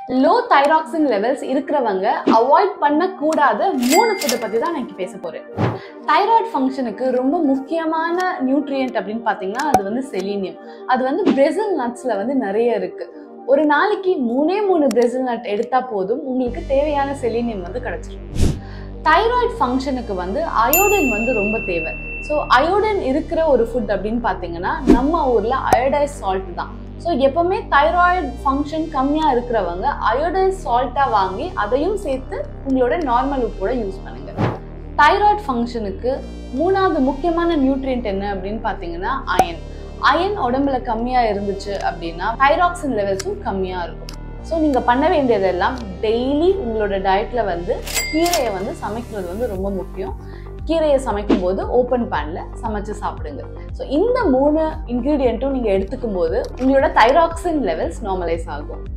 low thyroxine levels இருக்கிறவங்க avoid பண்ணக்கூடாத மூணு ஃபுட்டை பற்றி தான் நான் இன்னைக்கு பேச போகிறேன் தைராய்டு ஃபங்க்ஷனுக்கு ரொம்ப முக்கியமான நியூட்ரியன்ட் அப்படின்னு பார்த்தீங்கன்னா அது வந்து செலீனியம் அது வந்து பிரேசில் நட்ஸில் வந்து நிறைய இருக்குது ஒரு நாளைக்கு மூணே மூணு பிரேசில் நட் எடுத்தால் போதும் உங்களுக்கு தேவையான செலீனியம் வந்து கிடச்சிரும் தைராய்டு ஃபங்க்ஷனுக்கு வந்து அயோடின் வந்து ரொம்ப தேவை ஸோ அயோடின் இருக்கிற ஒரு ஃபுட் அப்படின்னு பார்த்தீங்கன்னா நம்ம ஊரில் அயோடைஸ் சால்ட் தான் ஸோ எப்பவுமே தைராய்டு ஃபங்க்ஷன் கம்மியாக இருக்கிறவங்க அயோடைஸ் சால்ட்டாக வாங்கி அதையும் சேர்த்து உங்களோட நார்மல் உப்போட யூஸ் பண்ணுங்க தைராய்டு ஃபங்க்ஷனுக்கு மூணாவது முக்கியமான நியூட்ரியன்ட் என்ன அப்படின்னு பார்த்தீங்கன்னா அயன் அயன் உடம்புல கம்மியாக இருந்துச்சு அப்படின்னா தைராக்சின் லெவல்ஸும் கம்மியாக இருக்கும் ஸோ நீங்கள் பண்ண வேண்டியதெல்லாம் டெய்லி உங்களோட டயட்டில் வந்து கீரையை வந்து சமைக்கிறது வந்து ரொம்ப முக்கியம் கீரையை சமைக்கும் போது ஓப்பன் பேனில் சமைச்சு சாப்பிடுங்க ஸோ இந்த மூணு இன்க்ரீடியண்ட்டும் நீங்கள் எடுத்துக்கும் போது உங்களோட தைராக்சின் லெவல்ஸ் நார்மலைஸ் ஆகும்